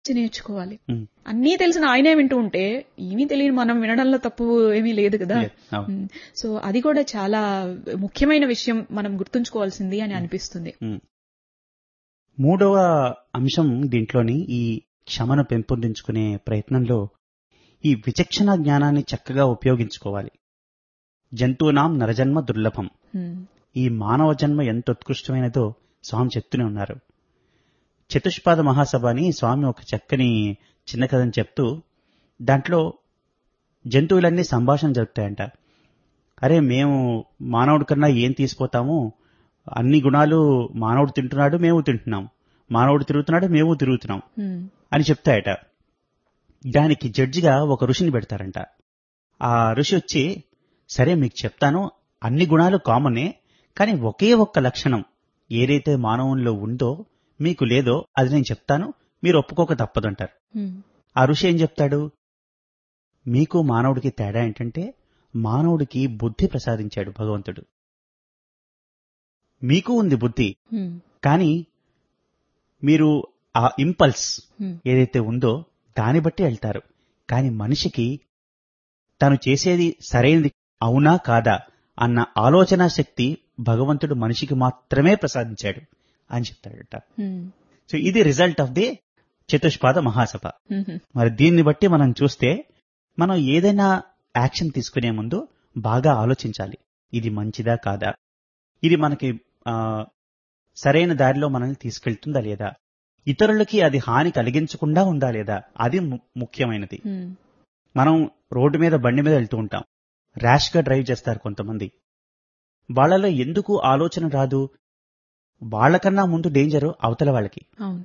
నేర్చుకోవాలి ఉమ్. అన్నీ తెలిసిన ఆయనే వింటూ ఉంటే ఏమీ తెలియని మనం వినడంలో తప్పు ఏమీ లేదు కదా లేదు, అవును. ఉమ్. సో అది కూడా చాలా ముఖ్యమైన విషయం మనం గుర్తుంచుకోవాల్సింది అని అనిపిస్తుంది ఉమ్. మూడవ అంశం దీంట్లోని ఈ క్షమను పెంపొందించుకునే ప్రయత్నంలో ఈ విచక్షణ జ్ఞానాన్ని చక్కగా ఉపయోగించుకోవాలి జంతువునాం నరజన్మ దుర్లభం ఉమ్. ఈ మానవ జన్మ ఎంత ఉత్కృష్టమైనదో స్వామి చెప్తూనే ఉన్నారు చతుష్పాద మహాసభ అని స్వామి ఒక చక్కని చిన్న కథని చెప్తూ దాంట్లో జంతువులన్నీ సంభాషణ జరుపుతాయంట అరే మేము మానవుడి కన్నా ఏం తీసిపోతాము అన్ని గుణాలు మానవుడు తింటున్నాడు మేము తింటున్నాం మానవుడు తిరుగుతున్నాడు మేము తిరుగుతున్నాం ఉమ్. అని చెప్తాయట దానికి జడ్జిగా ఒక ఋషిని పెడతారంట ఆ ఋషి వచ్చి సరే మీకు చెప్తాను అన్ని గుణాలు కామనే కానీ ఒకే ఒక్క లక్షణం ఏదైతే మానవుల్లో ఉందో మీకు లేదో అది నేను చెప్తాను మీరు ఒప్పుకోక తప్పదంటారు ఉమ్. ఆ ఋషి ఏం చెప్తాడు మీకు మానవుడికి తేడా ఏంటంటే మానవుడికి బుద్ధి ప్రసాదించాడు భగవంతుడు మీకు ఉంది బుద్ధి ఉమ్. కానీ మీరు ఆ ఇంపల్స్ ఉమ్. ఏదైతే ఉందో దాన్ని బట్టి వెళ్తారు కానీ మనిషికి తను చేసేది సరైనది అవునా కాదా అన్న ఆలోచన శక్తి భగవంతుడు మనిషికి మాత్రమే ప్రసాదించాడు అని చెప్తాడట ఉమ్. సో ఇది రిజల్ట్ ఆఫ్ ది చతుష్పాద మహాసభ ఉమ్. మరి దీన్ని బట్టి మనం చూస్తే మనం ఏదైనా యాక్షన్ తీసుకునే ముందు బాగా ఆలోచించాలి ఇది మంచిదా కాదా ఇది మనకి ఆ, సరైన దారిలో మనల్ని తీసుకెళ్తుందా లేదా ఇతరులకి అది హాని కలిగించకుండా ఉందా లేదా అది ము- ముఖ్యమైనది ఉమ్. మనం రోడ్డు మీద బండి మీద వెళ్తూ ఉంటాం ర్యాష్ గా డ్రైవ్ చేస్తారు కొంతమంది వాళ్ళలో ఎందుకు ఆలోచన రాదు వాళ్ళకన్నా ముందు డేంజర్ అవతల వాళ్ళకి అవును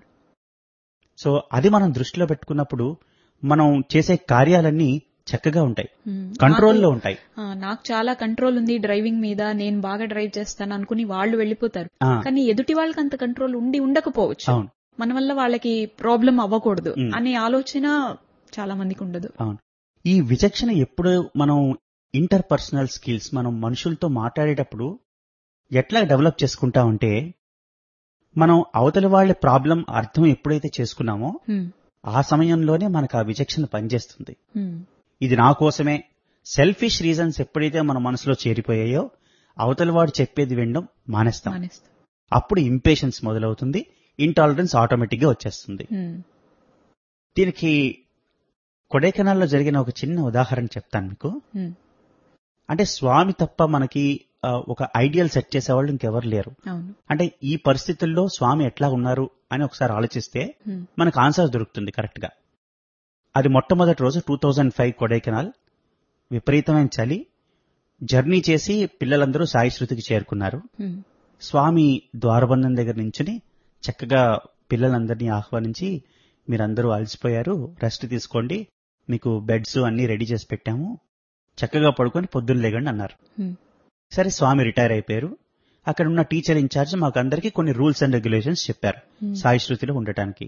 సో అది మనం దృష్టిలో పెట్టుకున్నప్పుడు మనం చేసే కార్యాలన్నీ చక్కగా ఉంటాయి ఉమ్. కంట్రోల్లో నాకు- ఉంటాయి ఆ, నాకు చాలా కంట్రోల్ ఉంది డ్రైవింగ్ మీద నేను బాగా డ్రైవ్ చేస్తాను అనుకుని వాళ్ళు వెళ్ళిపోతారు ఆ, కానీ ఎదుటి వాళ్ళకి అంత కంట్రోల్ ఉండి ఉండకపోవచ్చు అవును మన వల్ల వాళ్ళకి ప్రాబ్లం అవ్వకూడదు ఉమ్. అనే ఆలోచన చాలా మందికి ఉండదు అవును ఈ విచక్షణ ఎప్పుడు మనం ఇంటర్ పర్సనల్ స్కిల్స్ మనం మనుషులతో మాట్లాడేటప్పుడు ఎట్లా డెవలప్ చేసుకుంటా ఉంటే మనం అవతలి వాళ్ళ ప్రాబ్లం అర్థం ఎప్పుడైతే చేసుకున్నామో ఉమ్. ఆ సమయంలోనే మనకు ఆ విచక్షణ పనిచేస్తుంది ఉమ్. ఇది నా కోసమే సెల్ఫిష్ రీజన్స్ ఎప్పుడైతే మన మనసులో చేరిపోయాయో అవతలి వాడు చెప్పేది వినడం మానేస్తాం మానేస్తాం అప్పుడు ఇంపేషన్స్ మొదలవుతుంది ఇంటాలరెన్స్ ఆటోమేటిక్ గా వచ్చేస్తుంది ఉమ్. దీనికి కొడైకెనాల్లో జరిగిన ఒక చిన్న ఉదాహరణ చెప్తాను మీకు ఉమ్. అంటే స్వామి తప్ప మనకి ఆ, ఒక ఐడియల్ సెట్ చేసేవాళ్ళు ఇంకెవరు లేరు అవును అంటే ఈ పరిస్థితుల్లో స్వామి ఎట్లా ఉన్నారు అని ఒకసారి ఆలోచిస్తే ఉమ్. మనకు ఆన్సర్ దొరుకుతుంది కరెక్ట్ గా అది మొట్టమొదటి రోజు టూ థౌజండ్ ఫైవ్ కొడైకెనాల్ విపరీతమైన చలి జర్నీ చేసి పిల్లలందరూ సాయి శృతికి చేరుకున్నారు ఉమ్. స్వామి ద్వారబంధం దగ్గర నుంచుని చక్కగా పిల్లలందరినీ ఆహ్వానించి మీరందరూ అలసిపోయారు రెస్ట్ తీసుకోండి మీకు బెడ్స్ అన్ని రెడీ చేసి పెట్టాము చక్కగా పడుకొని పొద్దున్న లేగండి అన్నారు ఉమ్. సరే స్వామి రిటైర్ అయిపోయారు అక్కడ ఉన్న టీచర్ ఇన్ఛార్జ్ మాకు అందరికీ కొన్ని రూల్స్ అండ్ రెగ్యులేషన్స్ చెప్పారు ఉమ్. సాయి శృతిలో ఉండటానికి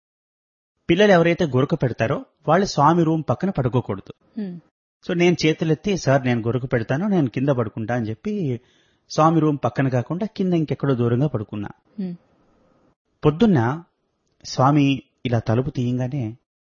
పిల్లలు ఎవరైతే గురక పెడతారో వాళ్ళు స్వామి రూమ్ పక్కన పడుకోకూడదు ఉమ్. సో నేను చేతులెత్తి సార్ నేను గురక పెడతాను నేను కింద పడుకుంటా అని చెప్పి స్వామి రూమ్ పక్కన కాకుండా కింద ఇంకెక్కడో దూరంగా పడుకున్నా ఉమ్. పొద్దున్న స్వామి ఇలా తలుపు తీయంగానే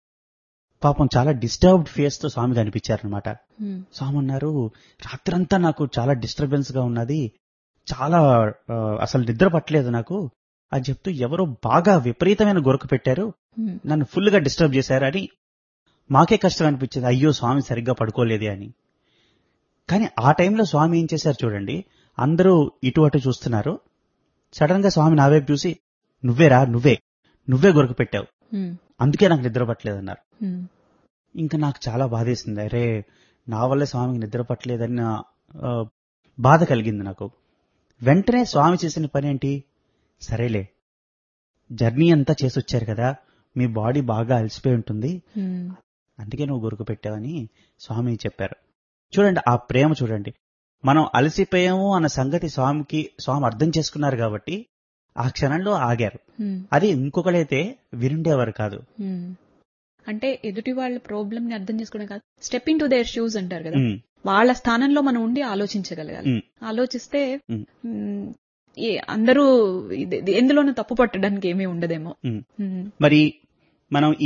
పాపం చాలా డిస్టర్బ్డ్ ఫేస్ తో స్వామి కనిపించారనమాట ఉమ్. స్వామి అన్నారు రాత్రంతా నాకు చాలా డిస్టర్బెన్స్ గా ఉన్నది చాలా ఆ, అసలు నిద్ర పట్టలేదు నాకు అని చెప్తూ ఎవరో బాగా విపరీతమైన గొరక పెట్టారు ఉమ్. నన్ను ఫుల్ గా డిస్టర్బ్ చేశారు అని మాకే కష్టం అనిపించింది అయ్యో స్వామి సరిగ్గా పడుకోలేదే అని కానీ ఆ టైంలో స్వామి ఏం చేశారు చూడండి అందరూ ఇటు అటు చూస్తున్నారు సడన్ గా స్వామి నా వైపు చూసి నువ్వేరా నువ్వే నువ్వే గొరక పెట్టావు ఉమ్. అందుకే నాకు నిద్ర పట్టలేదన్నారు ఉమ్. ఇంకా నాకు చాలా బాధేసింది అరే నా వల్ల స్వామికి నిద్ర పట్టలేదని నా, ఆ, బాధ కలిగింది నాకు వెంటనే స్వామి చేసిన పని ఏంటి సరేలే జర్నీ అంతా చేసి వచ్చారు కదా మీ బాడీ బాగా అలసిపోయి ఉంటుంది ఉమ్. అందుకే నువ్వు గురుకు పెట్టావని స్వామి చెప్పారు చూడండి ఆ ప్రేమ చూడండి మనం అలసిపోయాము అన్న సంగతి స్వామికి స్వామి అర్థం చేసుకున్నారు కాబట్టి ఆ క్షణంలో ఆగారు ఉమ్. అది ఇంకొకడైతే వినుండేవారు కాదు ఉమ్. అంటే ఎదుటి వాళ్ళ ప్రాబ్లమ్ ని అర్థం చేసుకోవడం కాదు step into their shoes అంటారు కదా ఉమ్, వాళ్ళ స్థానంలో మనం ఉండి ఆలోచించగలగాలి ఉమ్. ఆలోచిస్తే ఉమ్. ఉమ్, ఏ అందరూ ఇది- ఎందులోనూ తప్పు పట్టడానికి ఏమీ ఉండదేమో ఉమ్. ఉమ్. మరి మనం